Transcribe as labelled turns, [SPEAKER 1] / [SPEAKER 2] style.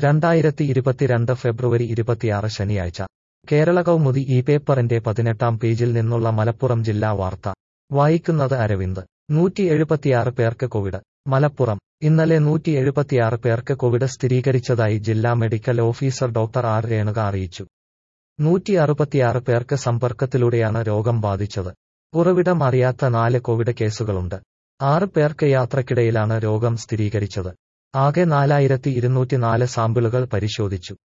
[SPEAKER 1] രണ്ടായിരത്തി ഇരുപത്തിരണ്ട് ഫെബ്രുവരി ഇരുപത്തിയാറ് ശനിയാഴ്ച കേരള കൗമുദി ഈ പേപ്പറിന്റെ പതിനെട്ടാം പേജിൽ നിന്നുള്ള മലപ്പുറം ജില്ലാ വാർത്ത വായിക്കുന്നത് അരവിന്ദ് നൂറ്റി എഴുപത്തിയാറ് പേർക്ക് കോവിഡ് മലപ്പുറം ഇന്നലെ നൂറ്റി എഴുപത്തിയാറ് പേർക്ക് കോവിഡ് സ്ഥിരീകരിച്ചതായി ജില്ലാ medical officer doctor R Renuka അറിയിച്ചു നൂറ്റി അറുപത്തിയാറ് പേർക്ക് സമ്പർക്കത്തിലൂടെയാണ് രോഗം ബാധിച്ചത് ഉറവിടം അറിയാത്ത നാല് കോവിഡ് കേസുകളുണ്ട് ആറ് പേർക്ക് യാത്രക്കിടയിലാണ് രോഗം സ്ഥിരീകരിച്ചത് ആകെ നാലായിരത്തി ഇരുന്നൂറ്റിനാല് സാമ്പിളുകൾ പരിശോധിച്ചു